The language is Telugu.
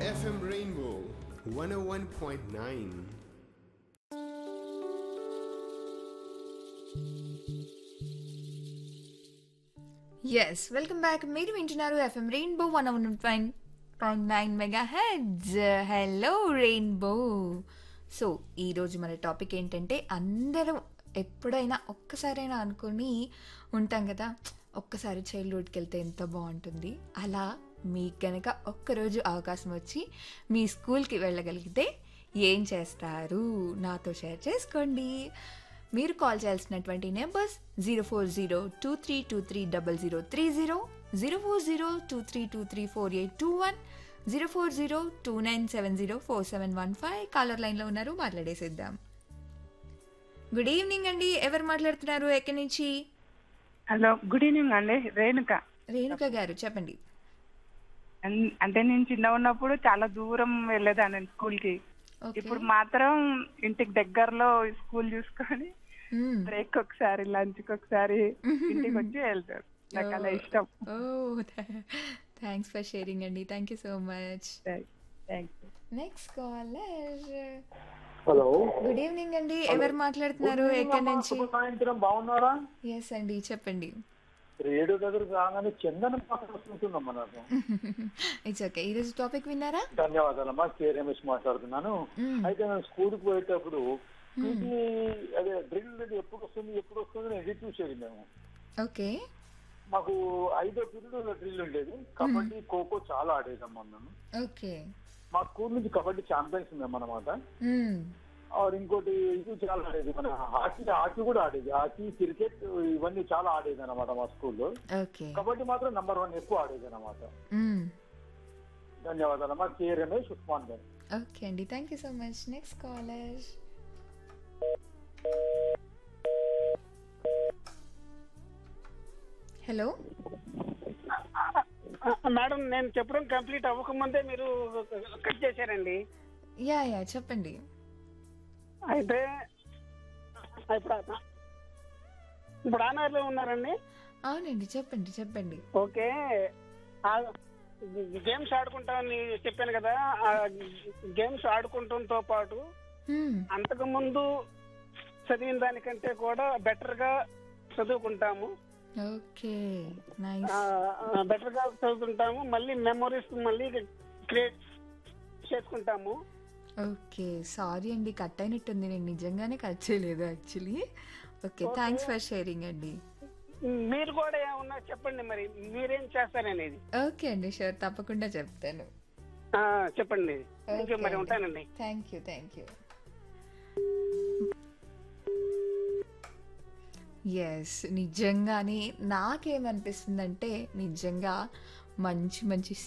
FM Rainbow 101.9. Yes welcome back మీరు వింటున్నారు FM Rainbow one one point point nine mega heads hello Rainbow so ఈరోజు మన టాపిక్ ఏంటంటే అందరం ఎప్పుడైనా ఒక్కసారైనా అనుకొని ఉంటాం కదా ఒక్కసారి చైల్డ్హుడ్కి వెళ్తే ఎంత బాగుంటుంది అలా మీకు గనక ఒక్కరోజు అవకాశం వచ్చి మీ స్కూల్కి వెళ్ళగలిగితే ఏం చేస్తారు నాతో షేర్ చేసుకోండి మీరు కాల్ చేయాల్సినటువంటి numbers zero four zero two three two three double zero three zero zero four zero two three two three four eight two one zero four zero two nine seven zero four seven one five caller లైన్లో ఉన్నారు మాట్లాడేసేద్దాం గుడ్ ఈవినింగ్ అండి ఎవరు మాట్లాడుతున్నారు ఎక్కడి నుంచి హలో గుడ్ ఈవినింగ్ అండి రేణుక రేణుక గారు చెప్పండి అన్- అంటే నేను చిన్న ఉన్నప్పుడు చాలా దూరం వెళ్ళేదాన్ని స్కూల్ కి ఓకే ఇప్పుడు మాత్రం ఇంటికి దగ్గరలో స్కూల్ చూసుకొని మ్మ్. బ్రేక్ ఒకసారి లంచ్ కి ఒకసారి ఇంటికి వచ్చి వెళ్తారు నాకు అలా ఇష్టం ఓ థ్యాంక్స్ ఫర్ షేరింగ్ అండి thank you so much thank you next caller hello good evening అండి ఎవరు మాట్లాడుతున్నారు ఎక్కడి నుంచి శుభ సాయంత్రం బాగున్నారా ఎస్ అండి చెప్పండి రేడియో దగ్గరకు రాగానే చందనం పక్కన వస్తుందమ్మా నాకు ఇట్స్ ఓకే ఈరోజు టాపిక్ విన్నారా ధన్యవాదాలమ్మా కే రమేష్ మాట్లాడుతున్నాను మ్మ్. అయితే నేను స్కూల్కి పోయేటప్పుడు పీటీ అదే డ్రిల్ అనేది ఎప్పుడు వస్తుంది ఎప్పుడు వస్తుంది అని ఎదురు చూసేది మేము ఓకే మాకు ఐదో పీరియడ్ డ్రిల్ ఉండేది కబడ్డీ ఖోఖో చాలా ఆడేదమ్మా మేము ఓకే మా స్కూల్ నుంచి కబడ్డీ ఛాంపియన్స్ ఉన్నాం అనమాట ఆర్ ఇంకోటి ఇది చాలా ఆడేది మన హాకీ హాకీ కూడా ఆడేది హాకీ క్రికెట్ ఇవన్నీ చాలా ఆడేది అనమాట మా స్కూల్లో ఓకే కబడ్డీ మాత్రం నంబర్ వన్ ఎక్కువ ఆడేది అనమాట ధన్యవాదాలమ్మా కే రమేష్ ఉస్మాన్ గారు ఓకే అండి thank you so much next caller hello madam నేను చెప్పడం కంప్లీట్ అవ్వకముందే మీరు కట్ చేశారండి యా యా చెప్పండి అయితే ఇప్పుడు ఆ- ఇప్పుడు ఆనార్లో ఉన్నారండి అవునండి చెప్పండి చెప్పండి ఓకే ఆ గేమ్స్ ఆడుకుంటామని చెప్పాను కదా ఆ గేమ్స్ ఆడుకుంటంతో పాటు Hmm. అంతకు ముందు చదివిన దానికంటే కూడా బెటర్ గా చదువుకుంటాము ఓకే నైస్ బెటర్ గా చదువుకుంటాము మళ్ళీ మెమొరీస్ మళ్ళీ క్రియేట్ చేసుకుంటాము ఓకే సారీ అండి కట్ అయినట్టుంది నేను నిజంగానే కట్ చేయలేదు actually okay thanks for sharing అండి మీరు కూడా ఏమన్నా చెప్పండి మరి మీరేం చేస్తారనేది ఓకే అండి షూర్ తప్పకుండా చెప్తాను ఆ, చెప్పండి థ్యాంక్ యూ మరి ఉంటానండి thank you thank you yes నిజంగానే నాకేమనిపిస్తుందంటే నిజంగా మంచి మంచి